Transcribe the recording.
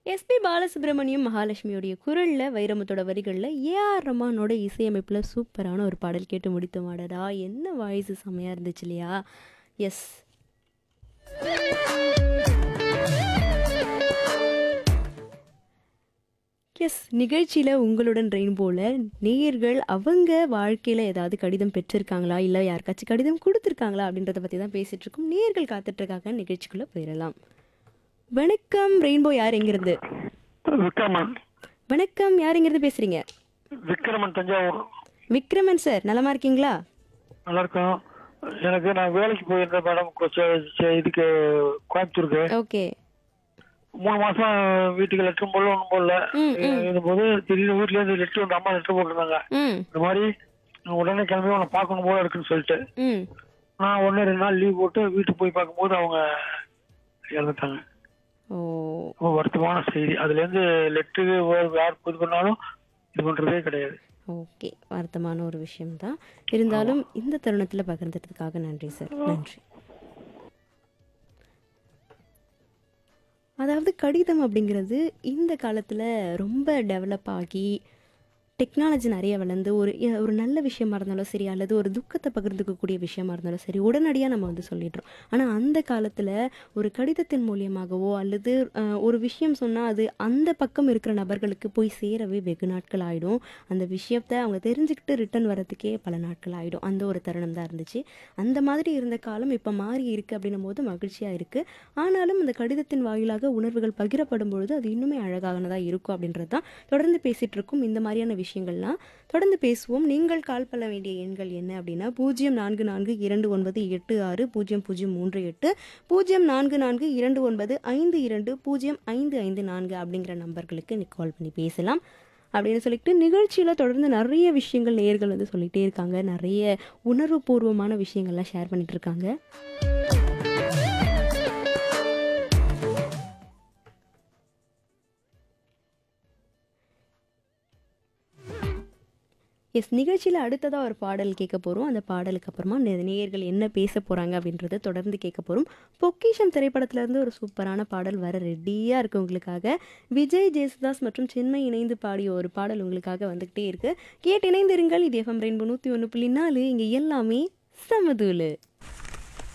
SP Balasubramaniam மகாலட்சுமியோடைய குரல்ல வைரமுத்தோட வரிகளில் AR ரமானோட இசையமைப்பில் சூப்பரான ஒரு பாடல் கேட்டு முடித்த மாடடா என்ன வாய்ஸ் செம்மையாக இருந்துச்சு இல்லையா எஸ் எஸ் நிகழ்ச்சியில் உங்களுடன் ரெயின்போவில் நேயர்கள் அவங்க வாழ்க்கையில் ஏதாவது கடிதம் பெற்றிருக்காங்களா இல்லை யாருக்காச்சும் கடிதம் கொடுத்துருக்காங்களா அப்படின்றத பற்றி தான் பேசிகிட்டு இருக்கோம் நேயர்கள் காத்துட்ருக்காங்க நிகழ்ச்சிக்குள்ளே போயிடலாம் வணக்கம் ரெயின்போ யார் எங்கிருந்து விக்ரமன் வணக்கம் யார் எங்கிருந்து பேசுகிறீங்க விக்ரமன் தஞ்சாவூர் விக்ரமன் சார் நலமா இருக்கீங்களா நல்லா இருக்கும் எனக்கு நான் வேலைக்கு போயிருந்தேன் மேடம் கொஞ்சம் ச- இதுக்கு கோயம்புத்தூருக்கு ஓகே மூணு மாசம் வீட்டுக்கு லெட்டர் போடல ஒன்றும் போடல ம், ம். இருந்தபோது திடீர்னு வீட்டுல இருந்து லெட்டர் வந்து அம்மா லெட்டர் போட்டிருந்தாங்க ம் இந்த மாதிரி நான் உடனே கிளம்பி உன்னை பார்க்கணும் போல இருக்குன்னு சொல்லிட்டு ம் நான் ஒன்று ரெண்டு நாள் லீவ் போட்டு வீட்டுக்கு போய் பார்க்கும்போது அவங்க இறந்துட்டாங்க ஓ ரொம்ப வருத்தமான செய்தி அதுல இருந்து லெட்டரு யார் இது பண்ணாலும் இது பண்றதே கிடையாது ஓகே வருத்தமான ஒரு விஷயம்தான் இருந்தாலும் இந்த தருணத்தில் பகிர்ந்ததுக்காக நன்றி சார் நன்றி அதாவது கடிதம் அப்படிங்கிறது இந்த காலத்தில் ரொம்ப டெவலப் ஆகி டெக்னாலஜி நிறைய வளர்ந்து ஒரு எ- ஒரு நல்ல விஷயமா இருந்தாலும் சரி அல்லது ஒரு துக்கத்தை பகிர்ந்துக்கக்கூடிய விஷயமா இருந்தாலும் சரி உடனடியாக நம்ம வந்து சொல்லிடுறோம் ஆனால் அந்த காலத்தில் ஒரு கடிதத்தின் மூலியமாகவோ அல்லது அஹ், ஒரு விஷயம் சொன்னால் அது அந்த பக்கம் இருக்கிற நபர்களுக்கு போய் சேரவே வெகு நாட்கள் ஆகிடும் அந்த விஷயத்தை அவங்க தெரிஞ்சுக்கிட்டு ரிட்டர்ன் வரதுக்கே பல நாட்கள் ஆகிடும் அந்த ஒரு தருணம் தான் இருந்துச்சு அந்த மாதிரி இருந்த காலம் இப்போ மாறி இருக்குது அப்படின்னும் போது மகிழ்ச்சியாக இருக்குது ஆனாலும் அந்த கடிதத்தின் வாயிலாக உணர்வுகள் பகிரப்படும் பொழுது அது இன்னுமே அழகானதாக இருக்கும் அப்படின்றது தான் தொடர்ந்து பேசிகிட்டு இருக்கும் இந்த மாதிரியான விஷயங்கள்லாம் தொடர்ந்து பேசுவோம் நீங்கள் கால் பண்ண வேண்டிய எண்கள் என்ன அப்படின்னா பூஜ்ஜியம் நான்கு நான்கு இரண்டு ஒன்பது எட்டு ஆறு பூஜ்ஜியம் பூஜ்ஜியம் மூன்று எட்டு பூஜ்ஜியம் நான்கு நான்கு இரண்டு ஒன்பது ஐந்து இரண்டு பூஜ்ஜியம் ஐந்து ஐந்து நான்கு அப்படிங்கிற நம்பர்களுக்கு நீ கால் பண்ணி பேசலாம் அப்படின்னு சொல்லிட்டு நிகழ்ச்சியில் தொடர்ந்து நிறைய விஷயங்கள் நேர்கள் வந்து சொல்லிகிட்டே இருக்காங்க நிறைய உணர்வுபூர்வமான விஷயங்கள்லாம் ஷேர் பண்ணிட்டு இருக்காங்க எஸ் நிகழ்ச்சியில் அடுத்ததாக ஒரு பாடல் கேட்க போகிறோம் அந்த பாடலுக்கு அப்புறமா நே- நேயர்கள் என்ன பேச போகிறாங்க அப்படின்றத தொடர்ந்து கேட்க போகிறோம் பொக்கிஷம் திரைப்படத்திலேருந்து ஒரு சூப்பரான பாடல் வர ரெடியாக இருக்கு உங்களுக்காக விஜய் ஜேசுதாஸ் மற்றும் சின்மை இணைந்து பாடிய ஒரு பாடல் உங்களுக்காக வந்துக்கிட்டே இருக்கு கேட்டு இணைந்திருங்கள் இது எஃப்எம் ரெயின்போ நூற்றி ஒன்று புள்ளி நாலு இங்கே எல்லாமே சமதூளு